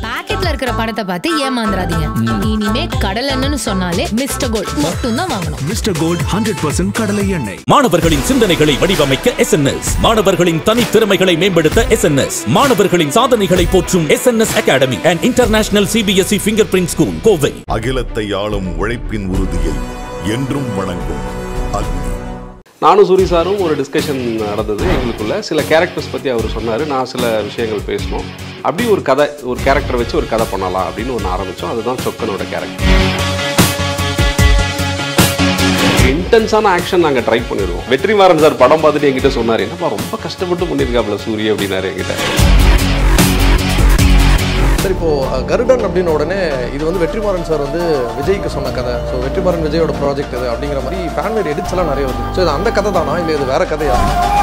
பாக்கெட்ல இருக்கிற பணத்தை பார்த்து ஏமாந்துடாதீங்க இனிமே கடல் எண்ணெய்னு சொன்னாலே மிஸ்டர் கோல்ட் மட்டும் தான் வாங்கணும் மிஸ்டர் கோல்ட் ஹண்ட்ரட் பர்சன்ட் கடலை எண்ணெய் மாணவர்களின் சிந்தனைகளை வடிவமைக்க எஸ்என்எஸ் மாணவர்களின் தனித்திறமைகளை மேம்படுத்த எஸ்என்எஸ் மாணவர்களின் சாதனைகளை போற்றும் SNS academy and international CBSE finger print school Kovai அகிலத்தை ஆளும் உழைப்பின் உறுதியை என்றும் வணங்கும் அக்னி நானும் சூரி சாரும் ஒரு டிஸ்கஷன் நடந்தது எங்களுக்குள்ள சில கேரக்டர்ஸ் பற்றி அவர் சொன்னார் நான் சில விஷயங்கள் பேசினோம் அப்படி ஒரு கதை ஒரு கேரக்டர் வச்சு ஒரு கதை பண்ணலாம் அப்படின்னு ஒன்று ஆரம்பித்தோம் அதுதான் சொக்கனோட கேரக்டர் இன்டென்ஸான ஆக்ஷன் நாங்கள் ட்ரை பண்ணிடுவோம் வெற்றிமாறன் சார் படம் பார்த்துட்டு என்கிட்ட சொன்னார் என்னப்பா ரொம்ப கஷ்டப்பட்டு பண்ணியிருக்காப்புல சூரிய அப்படின்னாரு என்கிட்ட சார் இப்போ அஹ், கருடன் அப்படின்னு உடனே இது வந்து வெற்றிமாறன் சார் வந்து விஜய்க்கு சொன்ன கதை ஸோ வெற்றிமாறன் விஜயோட ப்ராஜெக்ட் இது அப்படிங்கிற மாதிரி ஃபேன்மேட் எடிட்ஸ் எல்லாம் நிறைய வருது ஸோ இது அந்த கதை தானா இல்லை இது வேற கதையா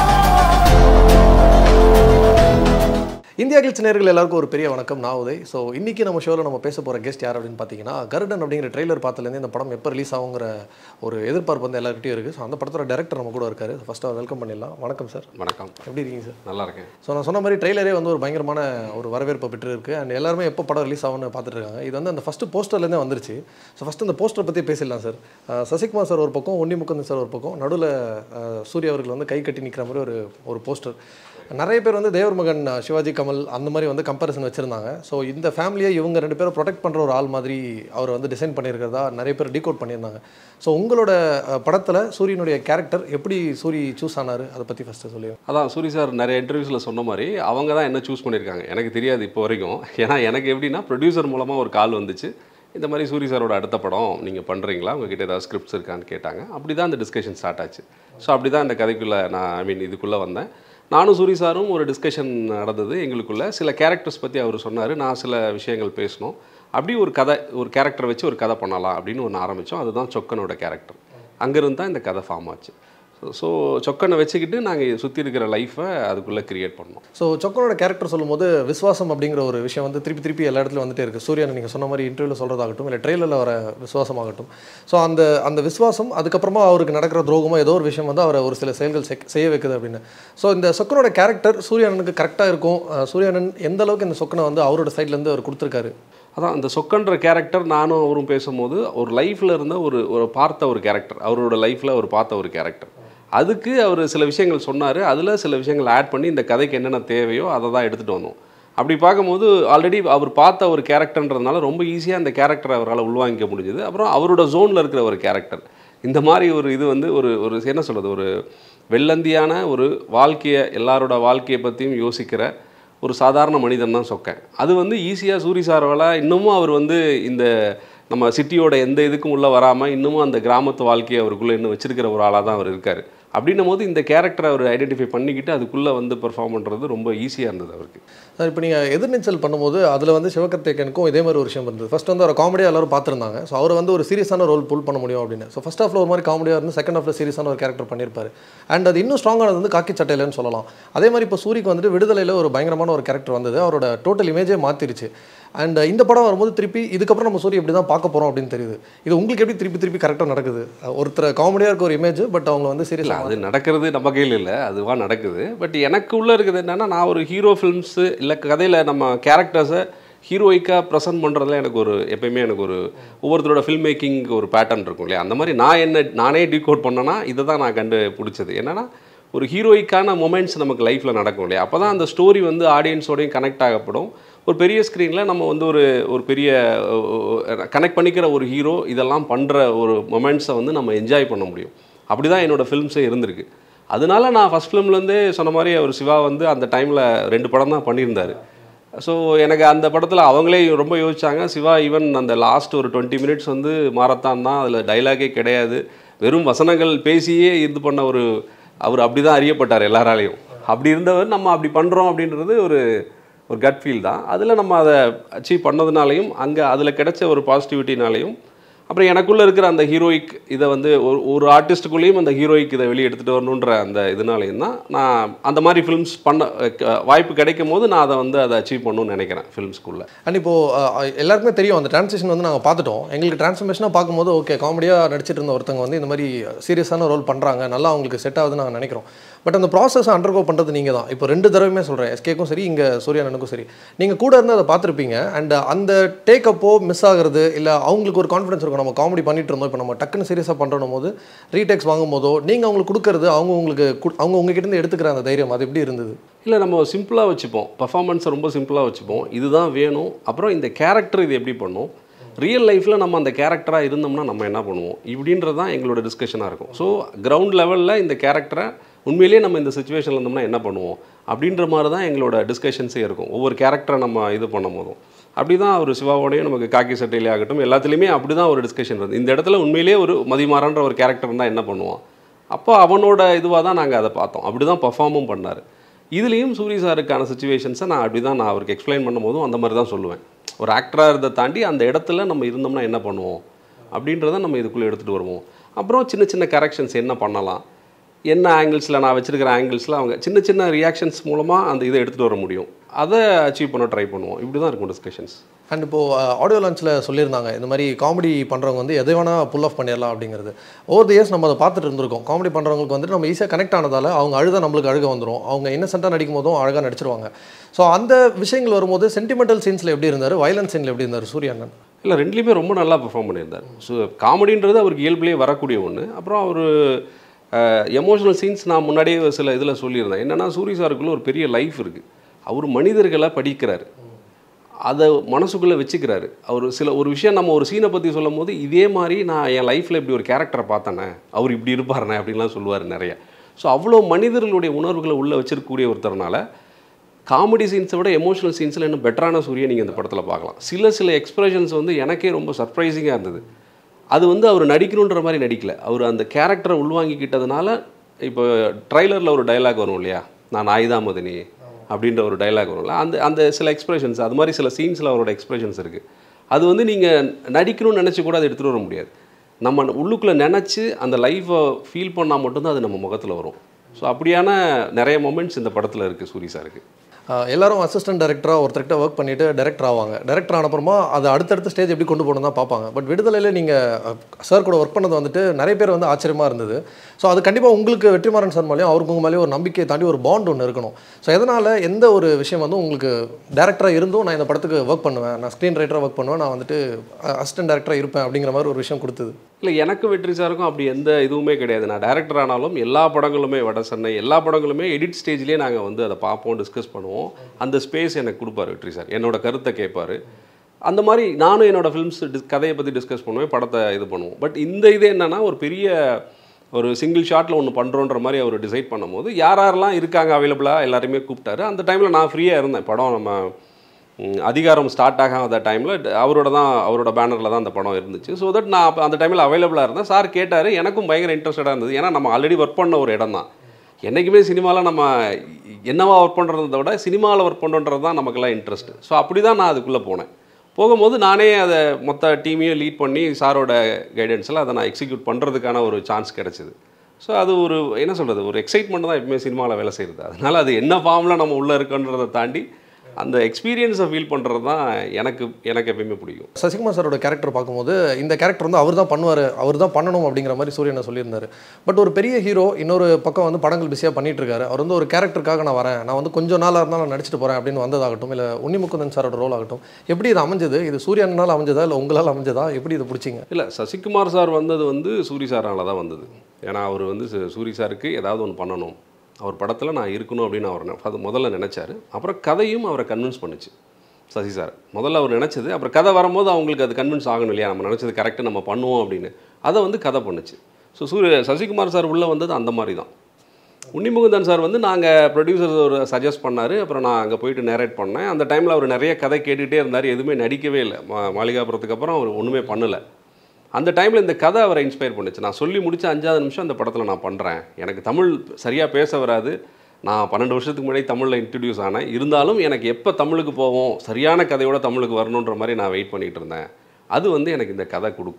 இந்தியா கிளிட்ஸ் நேர்கள் எல்லாருக்கும் ஒரு பெரிய வணக்கம் நான் உதய் ஸோ இன்னைக்கு நம்ம ஷோவில் நம்ம பேச போகிற கெஸ்ட் யார் அப்படின்னு பார்த்தீங்கன்னா கருடன் அப்படிங்கிற ட்ரெய்லர் பார்த்துலேருந்து இந்த படம் எப்போ ரிலீஸ் ஆகுங்கிற ஒரு எதிர்பார்ப்பு வந்து எல்லாருக்கிட்டையும் இருக்குது ஸோ அந்த படத்தோட டேரக்டர் நம்ம கூட இருக்காரு ஃபர்ஸ்ட் அவர் வெல்கம் பண்ணிடலாம் வணக்கம் சார் வணக்கம் எப்படி இருக்கீங்க சார் நல்லா இருக்கேன் ஸோ நான் சொன்ன மாதிரி ட்ரெய்லரே வந்து ஒரு பயங்கரமான ஒரு வரவேற்பை பெற்று இருக்கு அண்ட் எல்லாருமே எப்போ படம் ரிலீஸ் ஆகும்னு பார்த்துட்டு இருக்காங்க இது வந்து அந்த ஃபஸ்ட்டு போஸ்டர்லேருந்தே வந்துருச்சு ஸோ ஃபஸ்ட்டு அந்த போஸ்டர் பற்றி பேசிடலாம் சார் அஹ் சசிகுமார் சார் ஒரு பக்கம் உன்னி முகுந்தன் சார் ஒரு பக்கம் நடுவில் சூர்யா அவர்கள் வந்து கை கட்டி நிற்கிற மாதிரி ஒரு ஒரு போஸ்டர் நிறைய பேர் வந்து தேவர் மகன் அஹ், சிவாஜி கமல் அந்த மாதிரி வந்து கம்பேரிசன் வச்சுருந்தாங்க ஸோ இந்த ஃபேமிலியை இவங்க ரெண்டு பேரும் ப்ரொடெக்ட் பண்ணுற ஒரு ஆள் மாதிரி அவர் வந்து டிசைன் பண்ணியிருக்கிறதா நிறைய பேர் டீகோட் பண்ணியிருந்தாங்க ஸோ உங்களோட படத்தில் சூரியனுடைய கேரக்டர் எப்படி சூரி சூஸ் ஆனார் அதை பற்றி ஃபஸ்ட்டு சொல்லி அதான் சூரி சார் நிறைய இன்டர்வியூஸில் சொன்ன மாதிரி அவங்க தான் என்ன சூஸ் பண்ணியிருக்காங்க எனக்கு தெரியாது இப்போ வரைக்கும் ஏன்னா எனக்கு எப்படின்னா ப்ரொடியூசர் மூலமாக ஒரு கால் வந்துச்சு இந்த மாதிரி சூரி சாரோட அடுத்த படம் நீங்கள் பண்ணுறீங்களா உங்ககிட்ட ஏதாவது ஸ்கிரிப்ட்ஸ் இருக்கான்னு கேட்டாங்க அப்படி தான் அந்த டிஸ்கஷன் ஸ்டார்ட் ஆச்சு ஸோ அப்படி தான் இந்த கதைக்குள்ளே நான் ஐ மீன் இதுக்குள்ளே வந்தேன் நானும் சூரி சாரும் ஒரு டிஸ்கஷன் நடந்தது எங்களுக்குள்ள சில கேரக்டர்ஸ் பற்றி அவர் சொன்னார் நான் சில விஷயங்கள் பேசினோம் அப்படி ஒரு கதை ஒரு கேரக்டர் வச்சு ஒரு கதை பண்ணலாம் அப்படின்னு ஒன்று ஆரம்பித்தோம் அதுதான் சொக்கனோட கேரக்டர் அங்கேருந்து தான் இந்த கதை ஃபார்ம் ஆச்சு ஸோ சொக்கனை வச்சுக்கிட்டு நாங்கள் சுற்றி இருக்கிற லைஃப்பை அதுக்குள்ளே கிரியேட் பண்ணோம் ஸோ சொக்கனோட கேரக்டர் சொல்லும்போது விஸ்வாசம் அப்படிங்கிற ஒரு விஷயம் வந்து திருப்பி திருப்பி எல்லா இடத்துலையும் வந்துட்டே இருக்குது சூரியன் நீங்கள் சொன்ன மாதிரி இன்டர்வியூவில் சொல்கிறதாகட்டும் இல்லை ட்ரெயிலரில் வர விசுவாசமாகட்டும் ஸோ அந்த அந்த விசுவாசம் அதுக்கப்புறமா அவருக்கு நடக்கிற துரோகமோ ஏதோ ஒரு விஷயம் வந்து அவரை ஒரு சில செயல்கள் செக்- செய்ய வைக்குது அப்படின்னு ஸோ இந்த சொக்கனோட கேரக்டர் சூரியனனுக்கு கரெக்டாக இருக்கும் அஹ் சூரியனன் எந்த அளவுக்கு இந்த சொக்கனை வந்து அவரோட சைட்லேருந்து அவர் கொடுத்துருக்காரு அதான் அந்த சொக்கன்ற கேரக்டர் நானும் அவரும் பேசும்போது ஒரு லைஃப்பில் இருந்த ஒரு ஒரு பார்த்த ஒரு கேரக்டர் அவரோட லைஃப்பில் அவர் பார்த்த ஒரு கேரக்டர் அதுக்கு அவர் சில விஷயங்கள் சொன்னார் அதில் சில விஷயங்கள் ஆட் பண்ணி இந்த கதைக்கு என்னென்ன தேவையோ அதை தான் எடுத்துகிட்டு வந்தோம் அப்படி பார்க்கும்போது ஆல்ரெடி அவர் பார்த்த ஒரு கேரக்டர்ன்றதுனால ரொம்ப ஈஸியாக அந்த கேரக்டரை அவரால் உள்வாங்கிக்க முடிஞ்சுது அப்புறம் அவரோட ஜோனில் இருக்கிற ஒரு கேரக்டர் இந்த மாதிரி ஒரு இது வந்து ஒரு ஒரு என்ன சொல்கிறது ஒரு வெள்ளந்தியான ஒரு வாழ்க்கையை எல்லாரோட வாழ்க்கையை பற்றியும் யோசிக்கிற ஒரு சாதாரண மனிதன் தான் சொக்கன் அது வந்து ஈஸியாக சூரி சார்வால் இன்னமும் அவர் வந்து இந்த நம்ம சிட்டியோட எந்த இதுக்கும் உள்ளே வராமல் இன்னமும் அந்த கிராமத்து வாழ்க்கையை அவருக்குள்ளே இன்னும் வச்சிருக்கிற ஒரு ஆளாக தான் அவர் இருக்கார் அப்படின்னும் போது இந்த கேரக்டரை அவர் ஐடென்டிஃபை பண்ணிக்கிட்டு அதுக்குள்ளே வந்து பெர்ஃபார்ம் பண்ணுறது ரொம்ப ஈஸியாக இருந்தது அவருக்கு சார் இப்போ நீங்கள் எதிர்நீச்சல் பண்ணும்போது அதில் வந்து சிவகார்த்திகேயனுக்கும் இதே மாதிரி ஒரு விஷயம் இருந்தது ஃபர்ஸ்ட் வந்து அவர் காமெடியாக எல்லாரும் பார்த்துருந்தாங்க ஸோ அவர் வந்து ஒரு சீரியஸான ரோல் புல் பண்ண முடியும் அப்படின்னு ஸோ ஃபர்ஸ்ட் ஹாஃப்ல ஒரு மாதிரி காமெடியாக இருந்து செகண்ட் ஹாஃப்ல சீரியஸான ஒரு கேரக்டர் பண்ணியிருப்பாரு அண்ட் அது இன்னும் ஸ்ட்ராங்கானது வந்து காக்கி சட்டையிலன்னு சொல்லலாம் அதே மாதிரி இப்போ சூரிக்கு வந்துட்டு விடுதலையில் ஒரு பயங்கரமான ஒரு கேரக்டர் வந்தது அவரோட டோட்டல் இமேஜே மாற்றிருச்சு அண்ட் இந்த படம் வரும்போது திருப்பி இதுக்கப்புறம் நம்ம சூரிய இப்படி தான் பார்க்க போகிறோம் அப்படின்னு தெரியுது இது உங்களுக்கு எப்படி திருப்பி திருப்பி கரெக்டாக நடக்குது ஒருத்தர் காமெடியாக இருக்க ஒரு இமேஜ் பட் அவங்க வந்து இல்லை சீரியஸாக அது நடக்கிறது நம்ம கையில் இல்லை அதுவாக நடக்குது பட் எனக்கு உள்ளே இருக்குது என்னென்னா நான் ஒரு ஹீரோ ஃபிலிம்ஸு இல்லை கதையில் நம்ம கேரக்டர்ஸை ஹீரோயிக்காக ப்ரெசென்ட் பண்ணுறதுல எனக்கு ஒரு எப்பயுமே எனக்கு ஒரு ஒவ்வொருத்தரோட ஃபில்ம் மேக்கிங் ஒரு பேட்டர்ன் இருக்கும் இல்லையா அந்த மாதிரி நான் என்ன நானே டீகோட் பண்ணேன்னா இதை தான் நான் கண்டு பிடிச்சது என்னென்னா ஒரு ஹீரோயிக்கான மொமெண்ட்ஸ் நமக்கு லைஃப்பில் நடக்கும் இல்லையா அப்போ தான் அந்த ஸ்டோரி வந்து ஆடியன்ஸோடையும் கனெக்ட் ஆகப்படும் ஒரு பெரிய ஸ்க்ரீனில் நம்ம வந்து ஒரு ஒரு பெரிய கனெக்ட் பண்ணிக்கிற ஒரு ஹீரோ இதெல்லாம் பண்ணுற ஒரு மொமெண்ட்ஸை வந்து நம்ம என்ஜாய் பண்ண முடியும் அப்படி தான் என்னோடய ஃபிலிம்ஸே இருந்திருக்கு அதனால நான் ஃபஸ்ட் ஃபிலிம்லேருந்தே சொன்ன மாதிரி அவர் சிவா வந்து அந்த டைமில் ரெண்டு படம் தான் பண்ணியிருந்தார் ஸோ எனக்கு அந்த படத்தில் அவங்களே ரொம்ப யோசிச்சாங்க சிவா ஈவன் அந்த லாஸ்ட் ஒரு டுவெண்ட்டி மினிட்ஸ் வந்து மாரத்தான் தான் அதில் டைலாகே கிடையாது வெறும் வசனங்கள் பேசியே இது பண்ண ஒரு அவர் அப்படி தான் அறியப்பட்டார் எல்லாராலையும் அப்படி இருந்தவர் நம்ம அப்படி பண்ணுறோம் அப்படின்றது ஒரு ஒரு கட் ஃபீல் தான் அதில் நம்ம அதை அச்சீவ் பண்ணதுனாலையும் அங்கே அதில் கிடைச்ச ஒரு பாசிட்டிவிட்டினாலையும் அப்புறம் எனக்குள்ளே இருக்கிற அந்த ஹீரோயிக் இதை வந்து ஒரு ஒரு ஆர்டிஸ்ட்டுக்குள்ளேயும் அந்த ஹீரோயிக் இதை வெளியே எடுத்துகிட்டு வரணுன்ற அந்த இதனாலையும் தான் நான் அந்த மாதிரி ஃபிலிம்ஸ் பண்ண க- வாய்ப்பு கிடைக்கும் போது நான் அதை வந்து அதை அச்சீவ் பண்ணணும்னு நினைக்கிறேன் ஃபிலிம்ஸ்குள்ளே அண்ட் இப்போ அஹ், எல்லாருக்குமே தெரியும் அந்த டிரான்சிஷன் வந்து நாங்கள் பார்த்துட்டோம் எங்களுக்கு டிரான்ஸ்ஃபர்மேஷனாக பார்க்கும்போது ஓகே காமெடியாக நடிச்சிட்டு இருந்த ஒருத்தங்க வந்து இந்த மாதிரி சீரியஸான ரோல் பண்ணுறாங்க நல்லா அவங்களுக்கு செட் ஆகுதுன்னு நாங்கள் நினைக்கிறோம் பட் அந்த ப்ராசஸ் அண்டர்கோ பண்ணுறது நீங்கள் தான் இப்போ ரெண்டு தடவையுமே சொல்கிறேன் எஸ்கேக்கும் சரி இங்கே சூர்யானனுக்கும் சரி நீங்கள் கூட இருந்து அதை பார்த்துருப்பீங்க அண்ட் அந்த டேக் அப்போ மிஸ் ஆகுறது இல்லை அவங்களுக்கு ஒரு கான்ஃபிடன்ஸ் இருக்கும் நம்ம காமெடி பண்ணிட்டு இருந்தோம் இப்போ நம்ம டக்குன்னு சீரியஸாக பண்ணுறோம் போது ரீடேக்ஸ் வாங்கும் போதோ நீங்கள் அவங்களுக்கு கொடுக்கறது அவங்க உங்களுக்கு கு- அவங்க உங்ககிட்ட இருந்து எடுத்துக்கிற அந்த தைரியம் அது எப்படி இருந்தது இல்லை நம்ம சிம்பிளாக வச்சுப்போம் பர்ஃபார்மன்ஸை ரொம்ப சிம்பிளாக வச்சுப்போம் இதுதான் வேணும் அப்புறம் இந்த கேரக்டர் இது எப்படி பண்ணும் ரியல் லைஃப்பில் நம்ம அந்த கேரக்டராக இருந்தோம்னா நம்ம என்ன பண்ணுவோம் இப்படின்றது தான் எங்களோட டிஸ்கஷனாக இருக்கும் ஸோ கிரவுண்ட் லெவலில் இந்த கேரக்டரை உண்மையிலேயே நம்ம இந்த சுச்சுவேஷனில் இருந்தோம்னா என்ன பண்ணுவோம் அப்படின்ற மாதிரி தான் எங்களோட டிஸ்கஷன்ஸே இருக்கும் ஒவ்வொரு கேரக்டரை நம்ம இது பண்ணும் போதும் அப்படி தான் ஒரு சிவாவோடையும் நமக்கு காக்கி சட்டையிலே ஆகட்டும் எல்லாத்துலேயுமே அப்படி தான் ஒரு டிஸ்கஷன் இருந்தது இந்த இடத்துல உண்மையிலேயே ஒரு மதிமாறன்ற ஒரு கேரக்டர் இருந்தால் என்ன பண்ணுவோம் அப்போ அவனோட இதுவாக தான் நாங்கள் அதை பார்த்தோம் அப்படி தான் பர்ஃபார்மும் பண்ணார் இதுலேயும் சூரி சாருக்கான சுச்சுவேஷன்ஸை நான் அப்படி தான் நான் அவருக்கு எக்ஸ்பிளைன் பண்ணும்போதும் அந்த மாதிரி தான் சொல்லுவேன் ஒரு ஆக்டராக இருந்த தாண்டி அந்த இடத்துல நம்ம இருந்தோம்னா என்ன பண்ணுவோம் அப்படின்றத நம்ம இதுக்குள்ளே எடுத்துகிட்டு வருவோம் அப்புறம் சின்ன சின்ன கரெக்ஷன்ஸ் என்ன பண்ணலாம் என்ன ஆங்கிள்ஸில் நான் வச்சிருக்கிற ஆங்கிள்ஸில் அவங்க சின்ன சின்ன ரியாக்ஷன்ஸ் மூலமாக அந்த இதை எடுத்துகிட்டு வர முடியும் அதை அச்சீவ் பண்ண ட்ரை பண்ணுவோம் இப்படி தான் இருக்கும் டிஸ்கஷன்ஸ் அண்ட் இப்போ ஆடியோ லான்ச்சில் சொல்லியிருந்தாங்க இந்த மாதிரி காமெடி பண்ணுறவங்க வந்து எதை வேணால் புல் ஆஃப் பண்ணிடலாம் அப்படிங்கிறது ஓவர் தி இயர்ஸ் நம்ம அதை பார்த்துட்டு இருந்திருக்கோம் காமெடி பண்ணுறவங்களுக்கு வந்துட்டு நம்ம ஈஸியாக கனெக்ட் ஆனதால அவங்க அழுத நம்மளுக்கு அழுக வந்துடும் அவங்க இன்னசென்ட்டாக நடிக்கும் போதும் அழகாக நடிச்சிருவாங்க ஸோ அந்த விஷயங்கள் வரும்போது சென்டிமெண்டல் சீன்ஸில் எப்படி இருந்தார் வயலன்ஸ் சீனில் எப்படி இருந்தார் சூர்யானன் இல்லை ரெண்டுலேயுமே ரொம்ப நல்லா பெர்ஃபார்ம் பண்ணியிருந்தார் ஸோ காமெடின்றது அவருக்கு இயல்புலேயே வரக்கூடிய ஒன்று அப்புறம் அவர் எமோஷனல் சீன்ஸ் நான் முன்னாடியே சில இதில் சொல்லியிருந்தேன் என்னென்னா சூரி சாருக்குள்ள ஒரு பெரிய லைஃப் இருக்குது அவர் மனிதர்களை படிக்கிறாரு அதை மனசுக்குள்ளே வச்சுக்கிறாரு அவர் சில ஒரு விஷயம் நம்ம ஒரு சீனை பற்றி சொல்லும் போது இதே மாதிரி நான் என் லைஃப்பில் இப்படி ஒரு கேரக்டரை பார்த்தேனே அவர் இப்படி இருப்பாருனே அப்படின்லாம் சொல்லுவார் நிறைய ஸோ அவ்வளோ மனிதர்களுடைய உணர்வுகளை உள்ளே வச்சிருக்கக்கூடிய ஒருத்தர்னால காமெடி சீன்ஸை விட எமோஷனல் சீன்ஸில் இன்னும் பெட்டரான சூரிய நீங்கள் இந்த படத்தில் பார்க்கலாம் சில சில எக்ஸ்பிரஷன்ஸ் வந்து எனக்கே ரொம்ப சர்ப்ரைசிங்காக இருந்தது அது வந்து அவர் நடிக்கணுன்ற மாதிரி நடிக்கல அவர் அந்த கேரக்டரை உள்வாங்கிக்கிட்டதுனால இப்போ ட்ரைலரில் ஒரு டயலாக் வரும் இல்லையா நான் ஆயுதாமதினி அப்படின்ற ஒரு டயலாக் வரும்ல அந்த அந்த சில எக்ஸ்பிரஷன்ஸ் அது மாதிரி சில சீன்ஸில் அவரோட எக்ஸ்பிரஷன்ஸ் இருக்குது அது வந்து நீங்கள் நடிக்கணும்னு நினச்சி கூட அதை எடுத்துகிட்டு வர முடியாது நம்ம உள்ளுக்குள்ளே நினச்சி அந்த லைஃப்பை ஃபீல் பண்ணால் மட்டும்தான் அது நம்ம முகத்தில் வரும் ஸோ அப்படியான நிறைய மொமெண்ட்ஸ் இந்த படத்தில் இருக்குது சூரி சாருக்கு ஆஹ் எல்லாரும் அசிஸ்டன்ட் டைரக்டராக ஒருத்தர்கிட்ட ஒர்க் பண்ணிட்டு டைரக்டர் ஆவாங்க டைரக்டர் ஆனப்புறமா அதை அடுத்தடுத்த ஸ்டேஜ் எப்படி கொண்டு போகணும் தான் பார்ப்பாங்க பட் விடுதலையில் நீங்கள் சார் கூட ஒர்க் பண்ணது வந்துட்டு நிறைய பேர் வந்து ஆச்சரியமாக இருந்தது ஸோ அது கண்டிப்பாக உங்களுக்கு வெற்றிமாறன் சார் மேலேயும் அவருக்கு உங்க மேலேயும் ஒரு நம்பிக்கையை தாண்டி ஒரு பாண்ட் ஒன்று இருக்கணும் ஸோ எதனால் எந்த ஒரு விஷயம் வந்து உங்களுக்கு டேரக்டராக இருந்தும் நான் இந்த படத்துக்கு ஒர்க் பண்ணுவேன் நான் ஸ்க்ரீன் ரைட்டராக ஒர்க் பண்ணுவேன் நான் வந்துட்டு அசிஸ்டன்ட் டேரக்டராக இருப்பேன் அப்படிங்கிற மாதிரி ஒரு விஷயம் கொடுத்தது இல்லை எனக்கு வெற்றி சாருக்கும் அப்படி எந்த இதுவுமே கிடையாது நான் டைரக்டர் ஆனாலும் எல்லா படங்களுமே வட சென்னை எல்லா படங்களுமே எடிட் ஸ்டேஜ்லேயே நாங்கள் வந்து அதை பார்ப்போம் டிஸ்கஸ் பண்ணுவோம் அந்த ஸ்பேஸ் எனக்கு கொடுப்பாரு வெற்றி சார் என்னோட கருத்தை கேட்பாரு அந்த மாதிரி நானும் என்னோட ஃபிலிம்ஸ் கதையை பற்றி டிஸ்கஸ் பண்ணுவேன் படத்தை இது பண்ணுவோம் பட் இந்த இது என்னன்னா ஒரு பெரிய ஒரு சிங்கிள் ஷாட்டில் ஒன்று பண்ணுறோன்ற மாதிரி அவர் டிசைட் பண்ணும்போது யார் யாரெல்லாம் இருக்காங்க அவைலபிளாக எல்லாருமே கூப்பிட்டாரு அந்த டைமில் நான் ஃப்ரீயாக இருந்தேன் படம் நம்ம ம், அதிகாரம் ஸ்டார்ட் ஆகாத டைமில் அவரோட தான் அவரோட பேனரில் தான் அந்த படம் இருந்துச்சு ஸோ தட் நான் அப்ப அந்த டைமில் அவைலபிளாக இருந்தேன் சார் கேட்டார் எனக்கும் பயங்கர இன்ட்ரெஸ்டடாக இருந்தது ஏன்னா நம்ம ஆல்ரெடி ஒர்க் பண்ண ஒரு இடம் தான் என்றைக்குமே சினிமாவில் நம்ம என்னவா ஒர்க் பண்ணுறதை விட சினிமாவில் ஒர்க் பண்ணுறது தான் நமக்கெல்லாம் இன்ட்ரெஸ்ட் ஸோ அப்படி தான் நான் அதுக்குள்ளே போனேன் போகும்போது நானே அதை மொத்த டீமையும் லீட் பண்ணி சாரோட கைடன்ஸில் அதை நான் எக்ஸிக்யூட் பண்ணுறதுக்கான ஒரு சான்ஸ் கிடச்சிது ஸோ அது ஒரு என்ன சொல்கிறது ஒரு எக்ஸைட்மெண்ட் தான் எப்பவுமே சினிமாவில் வேலை செய்கிறது அதனால் அது என்ன ஃபார்மில் நம்ம உள்ளே இருக்கன்றதை தாண்டி அந்த எக்ஸ்பீரியன்ஸை ஃபீல் பண்ணுறது தான் எனக்கு எனக்கு எப்பயுமே பிடிக்கும் சசிகுமார் சாரோட கேரக்டர் பார்க்கும்போது இந்த கேரக்டர் வந்து அவர் தான் பண்ணுவார் அவர் தான் பண்ணணும் அப்படிங்கிற மாதிரி சூரியனை சொல்லியிருந்தாரு பட் ஒரு பெரிய ஹீரோ இன்னொரு பக்கம் வந்து படங்கள் பிஸியாக பண்ணிட்டு இருக்காரு அவர் வந்து ஒரு கேரக்டருக்காக நான் வரேன் நான் வந்து கொஞ்சம் நாளாக இருந்தாலும் நான் நடிச்சிட்டு போகிறேன் அப்படின்னு வந்ததாகட்டும் இல்லை உன்னிமுக்குந்தன் சாரோட ரோல் ஆகட்டும் எப்படி இது அமைஞ்சது இது சூரியனால் அமைஞ்சதா இல்லை உங்களால் அமைஞ்சதா எப்படி இதை பிடிச்சிங்க இல்லை சசிகுமார் சார் வந்தது வந்து சூரி சாரால தான் வந்தது ஏன்னா அவர் வந்து சு- சூரி சாருக்கு ஏதாவது ஒன்று பண்ணணும் அவர் படத்தில் நான் இருக்கணும் அப்படின்னு அவர் நெ- அது முதல்ல நினச்சாரு அப்புறம் கதையும் அவரை கன்வின்ஸ் பண்ணுச்சு சசி சார் முதல்ல அவர் நினச்சது அப்புறம் கதை வரும்போது அவங்களுக்கு அது கன்வின்ஸ் ஆகணும் இல்லையா நம்ம நினச்சது கரெக்டாக நம்ம பண்ணுவோம் அப்படின்னு அதை வந்து கதை பண்ணுச்சு ஸோ சூரிய சசிகுமார் சார் உள்ளே வந்தது அந்த மாதிரி தான் உன்னிமுகுந்தன் சார் வந்து நாங்கள் ப்ரொடியூசர் ஒரு சஜஸ்ட் பண்ணார் அப்புறம் நான் அங்கே போயிட்டு நேரேட் பண்ணேன் அந்த டைமில் அவர் நிறைய கதை கேட்டுகிட்டே இருந்தார் எதுவுமே நடிக்கவே இல்லை மா மாளிகாபுரத்துக்கு அப்புறம் அவர் ஒன்றுமே பண்ணலை அந்த டைமில் இந்த கதை அவரை இன்ஸ்பயர் பண்ணுச்சு நான் சொல்லி முடிச்ச அஞ்சாவது நிமிஷம் அந்த படத்தில் நான் பண்ணுறேன் எனக்கு தமிழ் சரியாக பேச வராது நான் பன்னெண்டு வருஷத்துக்கு முன்னாடி தமிழில் இன்ட்ரடியூஸ் ஆனேன் இருந்தாலும் எனக்கு எப்போ தமிழுக்கு போவோம் சரியான கதையோட தமிழுக்கு வரணுன்ற மாதிரி நான் வெயிட் பண்ணிகிட்டு இருந்தேன் அது வந்து எனக்கு இந்த கதை கொடுக்கும்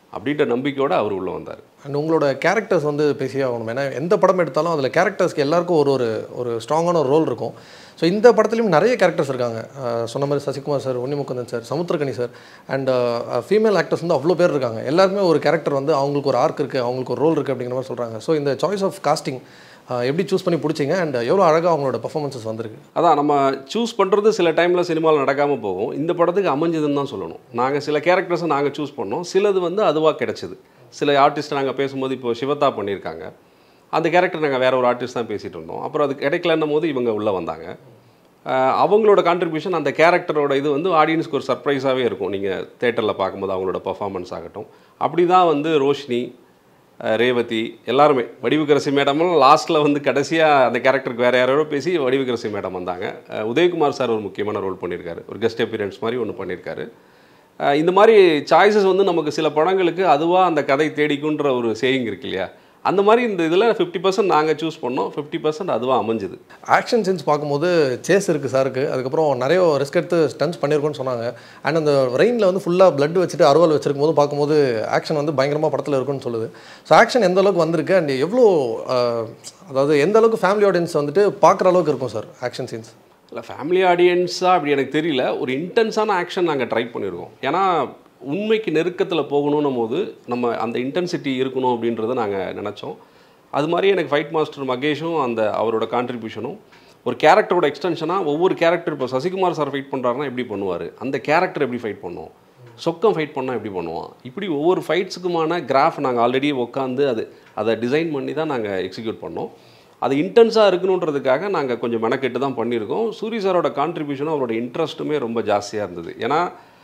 அப்படின்ற நம்பிக்கையோடு அவர் உள்ளே வந்தார் அண்ட் உங்களோட கேரக்டர்ஸ் வந்து பேசியே ஆகணும் ஏன்னா எந்த படம் எடுத்தாலும் அதில் கேரக்டர்ஸ்க்கு எல்லாருக்கும் ஒரு ஒரு ஒரு ஸ்ட்ராங்கான ஒரு ரோல் இருக்கும் ஸோ இந்த படத்துலையும் நிறைய கேரக்டர்ஸ் இருக்காங்க அஹ் சொன்ன மாதிரி Sasikumar sir Unni Mukundan sir Samuthirakani sir and female actors வந்து அவ்வளோ பேர் இருக்காங்க எல்லாருமே ஒரு கேரக்டர் வந்து அவங்களுக்கு ஒரு ஆர்க் இருக்குது அவங்களுக்கு ஒரு ரோல் இருக்குது அப்படிங்கிற மாதிரி சொல்கிறாங்க ஸோ இந்த சாய்ஸ் ஆஃப் காஸ்டிங் எப்படி சூஸ் பண்ணி பிடிச்சிங்க அண்ட் எவ்வளோ அழகாக அவங்களோட பர்ஃபார்மன்ஸஸ் வந்திருக்கு அதான் நம்ம சூஸ் பண்ணுறது சில டைமில் சினிமாவில் நடக்காமல் போகும் இந்த படத்துக்கு அமைஞ்சதுன்னு தான் சொல்லணும் நாங்கள் சில கேரக்டர்ஸை நாங்கள் சூஸ் பண்ணோம் சிலது வந்து அதுவாக கிடைச்சது சில ஆர்டிஸ்ட் நாங்கள் பேசும்போது இப்போ சிவதா பண்ணியிருக்காங்க அந்த கேரக்டர் நாங்கள் வேற ஒரு ஆர்டிஸ்ட் தான் பேசிகிட்டு இருந்தோம் அப்புறம் அது கிடைக்கலன்னும் போது இவங்க உள்ளே வந்தாங்க ஆஹ் அவங்களோட கான்ட்ரிபியூஷன் அந்த கேரக்டரோட இது வந்து ஆடியன்ஸ்க்கு ஒரு சர்ப்ரைஸாகவே இருக்கும் நீங்கள் தேட்டரில் பார்க்கும்போது அவங்களோட பர்ஃபார்மன்ஸ் ஆகட்டும் அப்படி தான் வந்து ரோஷினி அஹ் ரேவதி எல்லாருமே வடிவுக்கரசி மேடமும் லாஸ்ட்டில் வந்து கடைசியாக அந்த கேரக்டருக்கு வேறு யாரோ பேசி வடிவுக்கரசி மேடம் வந்தாங்க அஹ் உதயகுமார் சார் ஒரு முக்கியமான ரோல் பண்ணியிருக்காரு ஒரு கெஸ்ட் அப்பியரன்ஸ் மாதிரி ஒன்று பண்ணியிருக்காரு அஹ் இந்த மாதிரி சாய்ஸஸ் வந்து நமக்கு சில படங்களுக்கு அதுவாக அந்த கதை தேடிக்குன்ற ஒரு சேயிங் இருக்கு இல்லையா அந்த மாதிரி இந்த இதில் ஃபிஃப்டி பர்சன்ட் நாங்கள் சூஸ் பண்ணோம் ஃபிஃப்டி பர்சன்ட் அதுவாக அமைஞ்சுது ஆக்ஷன் சென்ஸ் பார்க்கும்போது சேஸ் இருக்குது சாருக்கு அதுக்கப்புறம் நிறைய ரிஸ்க் எடுத்து ஸ்டன்ஸ் பண்ணியிருக்கோன்னு சொன்னாங்க அண்ட் அந்த ரெயினில் வந்து ஃபுல்லாக பிளட் வச்சுட்டு அறுவாள் வச்சிருக்கும் போது பார்க்கும்போது ஆக்ஷன் வந்து பயங்கரமாக படத்தில் இருக்குன்னு சொல்லுது ஸோ ஆக்ஷன் எந்த அளவுக்கு வந்திருக்கு அண்ட் எவ்வளோ அஹ், அதாவது எந்த அளவுக்கு ஃபேமிலி ஆடியன்ஸ் வந்துட்டு பார்க்குற அளவுக்கு இருக்கும் சார் ஆக்ஷன் சீன்ஸ் இல்லை ஃபேமிலி ஆடியன்ஸாக அப்படி எனக்கு தெரியல ஒரு இன்டென்ஸான ஆக்ஷன் நாங்கள் ட்ரை பண்ணியிருக்கோம் ஏன்னா உண்மைக்கு நெருக்கத்தில் போகணுன்னும் போது நம்ம அந்த இன்டென்சிட்டி இருக்கணும் அப்படின்றத நாங்கள் நினச்சோம் அது மாதிரி எனக்கு ஃபைட் மாஸ்டர் மகேஷும் அந்த அவரோட கான்ட்ரிபியூஷனும் ஒரு கேரக்டரோட எக்ஸ்டென்ஷனாக ஒவ்வொரு கேரக்டர் இப்போ சசிகுமார் சார் ஃபைட் பண்ணுறாருன்னா எப்படி பண்ணுவார் அந்த கேரக்டர் எப்படி ஃபைட் பண்ணும் சொக்கம் ஃபைட் பண்ணால் எப்படி பண்ணுவான் இப்படி ஒவ்வொரு ஃபைட்ஸுக்குமான கிராஃப் நாங்கள் ஆல்ரெடி உட்காந்து அது அதை டிசைன் பண்ணி தான் நாங்கள் எக்ஸிக்யூட் பண்ணோம் அது இன்டென்ஸாக இருக்கணுன்றதுக்காக நாங்கள் கொஞ்சம் மெனக்கெட்டு தான் பண்ணியிருக்கோம் சூரி சாரோட கான்ட்ரிபியூஷனும் அவரோட இன்ட்ரெஸ்ட்டுமே ரொம்ப ஜாஸ்தியாக இருந்தது ஏன்னா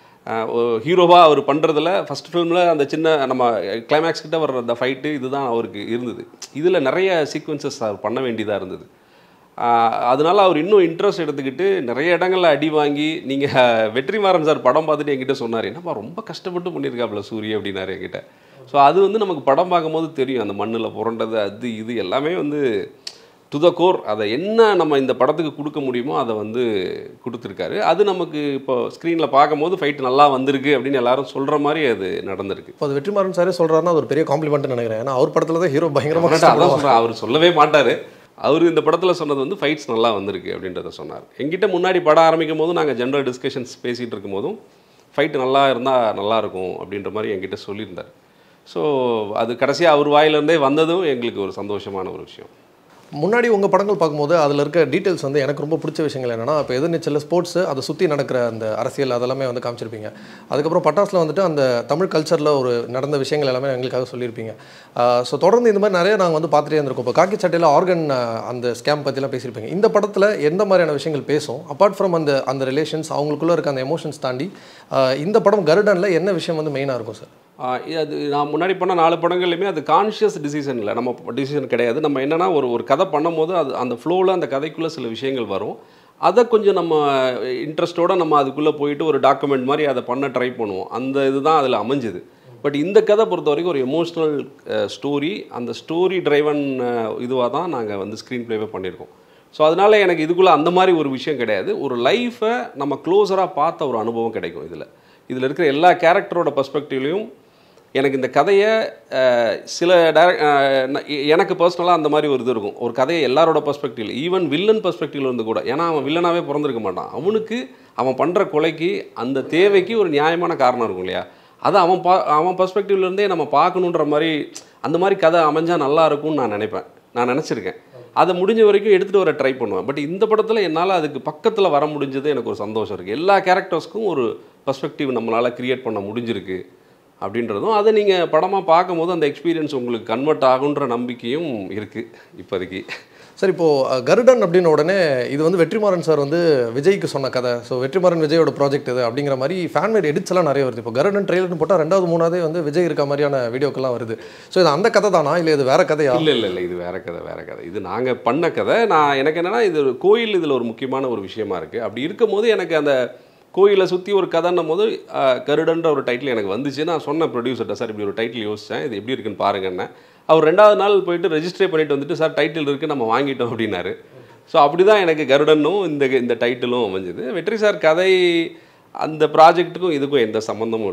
ஹீரோவாக அவர் பண்ணுறதுல ஃபஸ்ட் ஃபிலிமில் அந்த சின்ன நம்ம கிளைமேக்ஸ் கிட்ட வர்ற அந்த ஃபைட்டு இதுதான் அவருக்கு இருந்தது இதில் நிறைய சீக்வன்சஸ் அவர் பண்ண வேண்டியதாக இருந்தது ஆஹ் அதனால அவர் இன்னும் இன்ட்ரெஸ்ட் எடுத்துக்கிட்டு நிறைய இடங்கள்ல அடி வாங்கி நீங்கள் வெற்றிமாறன் சார் படம் பார்த்துட்டு என்கிட்ட சொன்னார் என்னப்பா ரொம்ப கஷ்டப்பட்டு பண்ணியிருக்காப்புல சூரிய அப்படின்னாரு என்கிட்ட ஸோ அது வந்து நமக்கு படம் பார்க்கும்போது தெரியும் அந்த மண்ணில் புரண்டது அது இது எல்லாமே வந்து டு த கோர் அதை என்ன நம்ம இந்த படத்துக்கு கொடுக்க முடியுமோ அதை வந்து கொடுத்துருக்காரு அது நமக்கு இப்போ ஸ்க்ரீனில் பார்க்கும்போது ஃபைட் நல்லா வந்திருக்கு அப்படின்னு எல்லாரும் சொல்கிற மாதிரி அது நடந்திருக்கு இப்போ அது வெற்றிமாறன் சாரே சொல்கிறாருன்னா அது ஒரு பெரிய காம்ப்ளிமெண்ட்னு நினைக்கிறேன் ஏன்னா அவர் படத்தில் தான் ஹீரோ பயங்கரமாக கரெக்டாக அதான் கஷ்டப்படுவார். சொல்கிறேன் அவர் சொல்லவே மாட்டார் அவர் இந்த படத்தில் சொன்னது வந்து ஃபைட்ஸ் நல்லா வந்திருக்கு அப்படின்றத சொன்னார் எங்கிட்ட முன்னாடி படம் ஆரம்பிக்கும் போதும் நாங்கள் ஜென்ரல் டிஸ்கஷன்ஸ் பேசிகிட்டு இருக்கும்போதும் ஃபைட் நல்லா இருந்தால் நல்லா இருக்கும் அப்படின்ற மாதிரி என்கிட்ட சொல்லியிருந்தார் ஸோ அது கடைசியாக அவர் வாயிலிருந்தே வந்ததும் எங்களுக்கு ஒரு சந்தோஷமான ஒரு விஷயம் முன்னாடி உங்கள் படங்கள் பார்க்கும்போது அதில் இருக்க டீட்டெயில்ஸ் வந்து எனக்கு ரொம்ப பிடிச்ச விஷயங்கள் என்னன்னா இப்போ எதிர்நீச்சல் ஸ்போர்ட்ஸ் அதை சுற்றி நடக்கிற அந்த அரசியல் அதெல்லாமே வந்து காமிச்சிருப்பீங்க அதுக்கப்புறம் பட்டாஸில் வந்துட்டு அந்த தமிழ் கல்ச்சரில் ஒரு நடந்த விஷயங்கள் எல்லாமே எங்களுக்காக சொல்லியிருப்பீங்க ஸோ தொடர்ந்து இந்த மாதிரி நிறைய நாங்கள் வந்து பார்த்துட்டே இருந்திருக்கோம் இப்போ காக்கி சட்டையில் ஆர்கன் அந்த ஸ்கேம் பற்றிலாம் பேசியிருப்பீங்க இந்த படத்தில் எந்த மாதிரியான விஷயங்கள் பேசும் அப்பார்ட் ஃப்ரம் அந்த அந்த ரிலேஷன்ஸ் அவங்களுக்குள்ள இருக்க அந்த எமோஷன்ஸ் தாண்டி ஆஹ் இந்த படம் கருடனில் என்ன விஷயம் வந்து மெயினாக இருக்கும் சார் ஆஹ் இது அது நான் முன்னாடி பண்ண நாலு படங்கள்லையுமே அது கான்ஷியஸ் டிசிஷன் இல்லை நம்ம டிசிஷன் கிடையாது நம்ம என்னன்னா ஒரு ஒரு கதை பண்ணும்போது அது அந்த ஃப்ளோவில் அந்த கதைக்குள்ளே சில விஷயங்கள் வரும் அதை கொஞ்சம் நம்ம இன்ட்ரெஸ்ட்டோட நம்ம அதுக்குள்ளே போயிட்டு ஒரு டாக்குமெண்ட் மாதிரி அதை பண்ண ட்ரை பண்ணுவோம் அந்த இதுதான் அதில் அமைஞ்சுது பட் இந்த கதை பொறுத்த வரைக்கும் ஒரு எமோஷ்னல் ஸ்டோரி அந்த ஸ்டோரி டிரைவன் இதுவாக தான் நாங்கள் வந்து ஸ்க்ரீன் ப்ளேவே பண்ணியிருக்கோம் ஸோ அதனால எனக்கு இதுக்குள்ளே அந்த மாதிரி ஒரு விஷயம் கிடையாது ஒரு லைஃப்பை நம்ம க்ளோஸராக பார்த்த ஒரு அனுபவம் கிடைக்கும் இதில் இதில் இருக்கிற எல்லா கேரக்டரோட பர்ஸ்பெக்டிவ்லையும் எனக்கு இந்த கதையை அஹ், சில டேரக் அஹ், ந- எ- எனக்கு பர்சனலாக அந்த மாதிரி ஒரு இது இருக்கும் ஒரு கதையை எல்லாரோட பர்ஸ்பெக்டிவ் ஈவன் வில்லன் பர்ஸ்பெக்டிவ்ல இருந்து கூட ஏன்னா அவன் வில்லனாகவே பிறந்திருக்க மாட்டான் அவனுக்கு அவன் பண்ணுற கொலைக்கு அந்த தேவைக்கு ஒரு நியாயமான காரணம் இருக்கும் இல்லையா அதை அவன் பா அவன் perspectiveல இருந்தே நம்ம பார்க்கணுன்ற மாதிரி அந்த மாதிரி கதை அமைஞ்சா நல்லா இருக்கும்னு நான் நினைப்பேன் நான் நினச்சிருக்கேன் அதை முடிஞ்ச வரைக்கும் எடுத்துகிட்டு வர ட்ரை பண்ணுவேன் பட் இந்த படத்தில் என்னால் அதுக்கு பக்கத்தில் வர முடிஞ்சது எனக்கு ஒரு சந்தோஷம் இருக்குது எல்லா கேரக்டர்ஸ்க்கும் ஒரு பர்ஸ்பெக்டிவ் நம்மளால் கிரியேட் பண்ண முடிஞ்சிருக்கு அப்படின்றதும் அதை நீங்கள் படமாக பார்க்கும்போது அந்த எக்ஸ்பீரியன்ஸ் உங்களுக்கு கன்வெர்ட் ஆகுன்ற நம்பிக்கையும் இருக்குது இப்போதைக்கு சார் இப்போது கருடன் அப்படின்ன உடனே இது வந்து வெற்றிமாறன் சார் வந்து விஜய்க்கு சொன்ன கதை ஸோ வெற்றிமாறன் விஜயோட ப்ராஜெக்ட் இது அப்படிங்கிற மாதிரி ஃபேன்மேட் எடிட்ஸ் எல்லாம் நிறைய வருது இப்போ கருடன் ட்ரெயிலர்னு போட்டால் ரெண்டாவது மூணாவதே வந்து விஜய் இருக்க மாதிரியான வீடியோக்கெல்லாம் வருது ஸோ இது அந்த கதை தானா இல்லை இது வேற கதையா இல்லை இல்லை இல்லை இது வேற கதை வேற கதை இது நாங்கள் பண்ண கதை நான் எனக்கு என்னன்னா இது ஒரு கோயில் இதில் ஒரு முக்கியமான ஒரு விஷயமா இருக்குது அப்படி இருக்கும்போது எனக்கு அந்த கோயிலை சுற்றி ஒரு கதைன்னும் போது ஆஹ், கருடன்ற ஒரு டைட்டில் எனக்கு வந்துச்சு நான் சொன்னேன் ப்ரொடியூசர்கிட்ட சார் இப்படி ஒரு டைட்டில் யோசித்தேன் இது எப்படி இருக்குன்னு பாருங்கன்னு அவர் ரெண்டாவது நாள் போயிட்டு ரெஜிஸ்டர் பண்ணிட்டு வந்துட்டு சார் டைட்டில் இருக்குது நம்ம வாங்கிட்டோம் அப்படின்னாரு ஸோ அப்படி தான் எனக்கு கருடனும் இந்த இந்த டைட்டிலும் அமைஞ்சுது வெற்றி சார் கதை அந்த ப்ராஜெக்ட்டுக்கும் இதுக்கும் எந்த சம்மந்தமும் இல்லை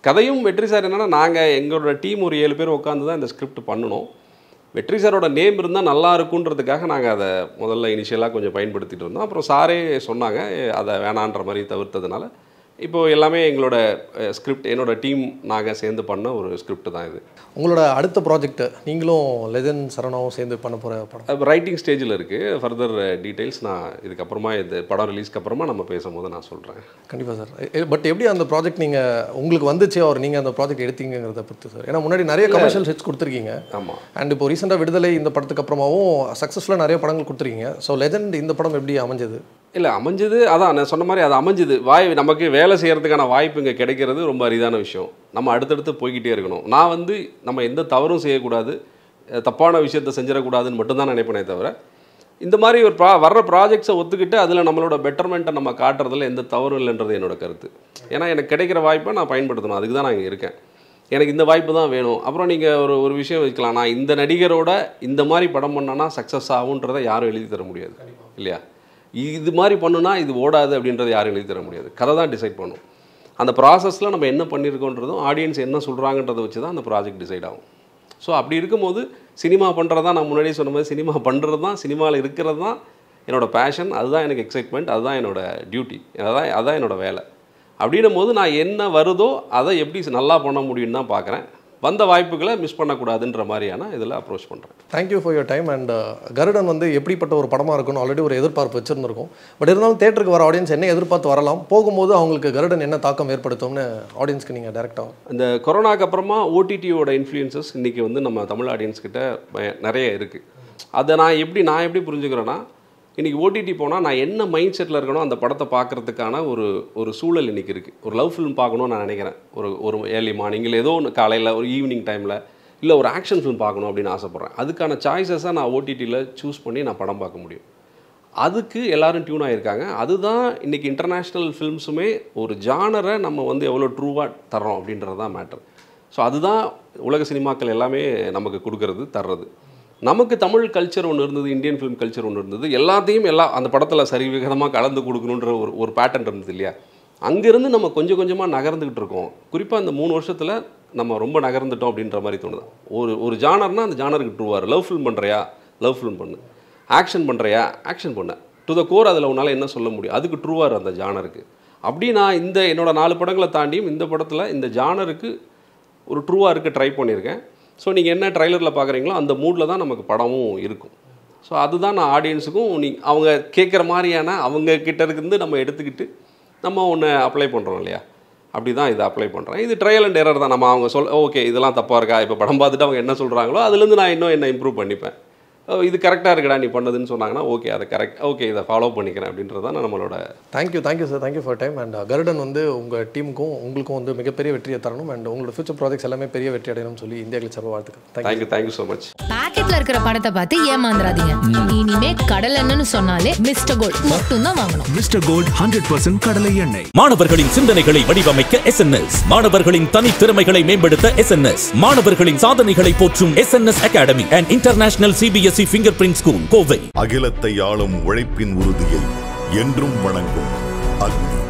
கதையும் வெற்றி சார் என்னன்னா நாங்கள் எங்களோட டீம் ஒரு ஏழு பேர் உட்காந்து தான் இந்த ஸ்கிரிப்ட் பண்ணணும் வெற்றி சாரோட நேம் இருந்தால் நல்லா இருக்குன்றதுக்காக நாங்கள் அதை முதல்ல இனிஷியலாக கொஞ்சம் பயன்படுத்திட்டு இருந்தோம் அப்புறம் சாரே சொன்னாங்க அதை வேணான்ற மாதிரி தவிர்த்ததுனால இப்போ எல்லாமே எங்களோட ஸ்கிரிப்ட் என்னோட டீம் நாங்கள் சேர்ந்து பண்ண ஒரு ஸ்கிரிப்ட் தான் இது உங்களோட அடுத்த ப்ராஜெக்ட் நீங்களும் லெஜன் சரணாவும் சேர்ந்து பண்ண போகிற படம் ரைட்டிங் ஸ்டேஜில் இருக்குது ஃபர்தர் டீட்டெயில்ஸ் நான் இதுக்கப்புறமா இந்த படம் ரிலீஸ்க்கு அப்புறமா நம்ம பேசும்போது நான் சொல்கிறேன் கண்டிப்பாக சார் பட் எப்படி அந்த ப்ராஜெக்ட் நீங்கள் உங்களுக்கு வந்துச்சு அவர் நீங்கள் அந்த ப்ராஜெக்ட் எடுத்தீங்கிறத பொறுத்து சார் ஏன்னா முன்னாடி நிறைய கமர்ஷியல் ஹிட்ஸ் கொடுத்துருக்கீங்க ஆமாம் அண்ட் இப்போ ரீசெண்டாக விடுதலை இந்த படத்துக்கு அப்புறமாவும் சக்ஸஸ்ஃபுல்லாக நிறைய படங்கள் கொடுத்துருக்கீங்க ஸோ லெஜண்ட் இந்த படம் எப்படி அமைஞ்சது இல்லை அமைஞ்சது அதான் நான் சொன்ன மாதிரி அது அமைஞ்சுது வாய் நமக்கு வேலை செய்கிறதுக்கான வாய்ப்பு இங்கே கிடைக்கிறது ரொம்ப அரிதான விஷயம் நம்ம அடுத்தடுத்து போய்கிட்டே இருக்கணும் நான் வந்து நம்ம எந்த தவறும் செய்யக்கூடாது அஹ் தப்பான விஷயத்தை செஞ்சிடக்கூடாதுன்னு மட்டும்தான் நினைப்பேனே தவிர இந்த மாதிரி ஒரு ப்ரா வர்ற ப்ராஜெக்ட்ஸை ஒத்துக்கிட்டு அதில் நம்மளோட பெட்டர்மெண்ட்டை நம்ம காட்டுறதுல எந்த தவறும் இல்லைன்றது என்னோட கருத்து ஏன்னா எனக்கு கிடைக்கிற வாய்ப்பை நான் பயன்படுத்தணும் அதுக்கு தான் நான் இங்கே இருக்கேன் எனக்கு இந்த வாய்ப்பு தான் வேணும் அப்புறம் நீங்கள் ஒரு ஒரு விஷயம் வைக்கலாம் நான் இந்த நடிகரோட இந்த மாதிரி படம் பண்ணனா சக்ஸஸ் ஆகுன்றதை யாரும் எழுதி தர முடியாது இல்லையா இது மாதிரி பண்ணுனா இது ஓடாது அப்படின்றத யாரும் எழுதி தர முடியாது கதை தான் டிசைட் பண்ணும் அந்த ப்ராசஸில் நம்ம என்ன பண்ணியிருக்கோன்றதும் ஆடியன்ஸ் என்ன சொல்கிறாங்கன்றதை வச்சு தான் அந்த ப்ராஜெக்ட் டிசைட் ஆகும் ஸோ அப்படி இருக்கும்போது சினிமா பண்ணுறது தான் நான் முன்னாடியே சொன்ன மாதிரி சினிமா பண்ணுறது தான் சினிமாவில் இருக்கிறது தான் என்னோட பேஷன் அதுதான் எனக்கு எக்ஸைட்மெண்ட் அதுதான் என்னோட டியூட்டி அதான் அதான் என்னோட வேலை அப்படின்னும் போது நான் என்ன வருதோ அதை எப்படி நல்லா பண்ண முடியும்னு தான் பார்க்குறேன் வந்த வாய்ப்புகளை மிஸ் பண்ணக்கூடாதுன்ற மாதிரியான இதில் அப்ரோச் பண்ணுறேன் thank you for your time and Garudan வந்து எப்படிப்பட்ட ஒரு படமாக இருக்கும்னு ஆல்ரெடி ஒரு எதிர்பார்ப்பு வச்சுருந்துருக்கும் பட் இருந்தாலும் தேட்டருக்கு வர ஆடியன்ஸ் என்ன எதிர்பார்த்து வரலாம் போகும்போது அவங்களுக்கு கருடன் என்ன தாக்கம் ஏற்படுத்தும்னு ஆடியன்ஸ்க்கு நீங்கள் டேரெக்டாக இந்த கொரோனாக்கு அப்புறமா ஓடிடியோட இன்ஃப்ளூயன்சஸ் இன்றைக்கி வந்து நம்ம தமிழ் ஆடியன்ஸ் கிட்ட பய- நிறைய இருக்குது அதை நான் எப்படி நான் எப்படி புரிஞ்சுக்கிறேன்னா இன்றைக்கி ஓடிடி போனால் நான் என்ன மைண்ட் செட்டில் இருக்கணும் அந்த படத்தை பார்க்குறதுக்கான ஒரு ஒரு சூழல் இன்றைக்கி இருக்குது ஒரு லவ் ஃபிலிம் பார்க்கணும்னு நான் நினைக்கிறேன் ஒரு ஒரு ஏர்லி மார்னிங் இல்லை ஏதோ ஒன்று காலையில் ஒரு ஈவினிங் டைமில் இல்லை ஒரு ஆக்ஷன் ஃபிலிம் பார்க்கணும் அப்படின்னு ஆசைப்பட்றேன் அதுக்கான சாய்ஸஸை நான் ஓடிடியில் சூஸ் பண்ணி நான் படம் பார்க்க முடியும் அதுக்கு எல்லாரும் டியூன் ஆகியிருக்காங்க அதுதான் இன்றைக்கி இன்டர்நேஷ்னல் ஃபிலிம்ஸுமே ஒரு ஜானரை நம்ம வந்து எவ்வளோ ட்ரூவாக தர்றோம் அப்படின்றது தான் மேட்டர் ஸோ அதுதான் உலக சினிமாக்கள் எல்லாமே நமக்கு கொடுக்கறது தர்றது நமக்கு தமிழ் கல்ச்சர் ஒன்று இருந்தது இந்தியன் ஃபிலிம் கல்ச்சர் ஒன்று இருந்தது எல்லாத்தையும் எல்லா அந்த படத்தில் சரிவிகிதமாக கலந்து கொடுக்கணுன்ற ஒரு ஒரு பேட்டர்ன் இருந்தது இல்லையா அங்கேருந்து நம்ம கொஞ்சம் கொஞ்சமாக நகர்ந்துக்கிட்டு இருக்கோம் குறிப்பாக இந்த மூணு வருஷத்தில் நம்ம ரொம்ப நகர்ந்துட்டோம் அப்படின்ற மாதிரி தோணுது ஒரு ஒரு ஜானர்னா அந்த ஜானருக்கு ட்ரூவார் லவ் ஃபிலிம் பண்ணுறியா லவ் ஃபிலிம் பண்ணு ஆக்ஷன் பண்ணுறியா ஆக்ஷன் பண்ண டு த கோர் அதில் உன்னால் என்ன சொல்ல முடியும் அதுக்கு ட்ரூவார் அந்த ஜானருக்கு அப்படி நான் இந்த என்னோட நாலு படங்களை தாண்டியும் இந்த படத்தில் இந்த ஜானருக்கு ஒரு ட்ரூவாக இருக்க ட்ரை பண்ணியிருக்கேன் ஸோ நீங்கள் என்ன ட்ரைலரில் பார்க்குறீங்களோ அந்த மூடில் தான் நமக்கு படமும் இருக்கும் ஸோ அதுதான் நான் ஆடியன்ஸுக்கும் நீ அவங்க கேட்குற மாதிரியான அவங்க கிட்ட இருந்து நம்ம எடுத்துக்கிட்டு நம்ம ஒன்று அப்ளை பண்ணுறோம் இல்லையா அப்படி தான் இதை அப்ளை பண்ணுறேன் இது ட்ரையல் அண்ட் எரர் தான் நம்ம அவங்க சொல் ஓகே இதெல்லாம் தப்பாக இருக்கா இப்போ படம் பார்த்துட்டு அவங்க என்ன சொல்கிறாங்களோ அதுலேருந்து நான் இன்னும் என்ன இம்ப்ரூவ் பண்ணிப்பேன் ஓ, இது கரெக்டாக இருக்குடா நீ பண்ணதுன்னு சொன்னாங்கன்னா ஓகே அதை கரெக்ட் ஓகே இதை ஃபாலோ பண்ணிக்கிறேன் அப்படின்றது தான் நம்மளோட thank you thank you sir thank you for time and Garudan வந்து உங்கள் டீமுக்கும் உங்களுக்கும் வந்து மிகப்பெரிய வெற்றியை தரணும் அண்ட் உங்களோட ஃபியூச்சர் ப்ராஜெக்ட்ஸ் எல்லாமே பெரிய வெற்றி அடையணும்னு சொல்லி இந்தியா கிளிச் சார்பாக வாழ்த்துக்கள் thank you thank you thank you so much பாக்கெட்ல இருக்கிற படத்தை பார்த்து ஏமாந்துடாதீங்க இனிமே கடல் எண்ணெய்னு சொன்னாலே மிஸ்டர் கோல்ட் மட்டும் தான் வாங்கணும் மிஸ்டர் கோல்ட் ஹண்ட்ரட் பர்சன்ட் கடலை எண்ணெய் மாணவர்களின் சிந்தனைகளை வடிவமைக்க எஸ்என்எஸ் மாணவர்களின் தனித்திறமைகளை மேம்படுத்த எஸ்என்எஸ் மாணவர்களின் சாதனைகளை போற்றும் SNS academy and international CBSE finger print school Kovai அகிலத்தை ஆளும் உழைப்பின் உறுதியை என்றும் வணங்கும் அக்னி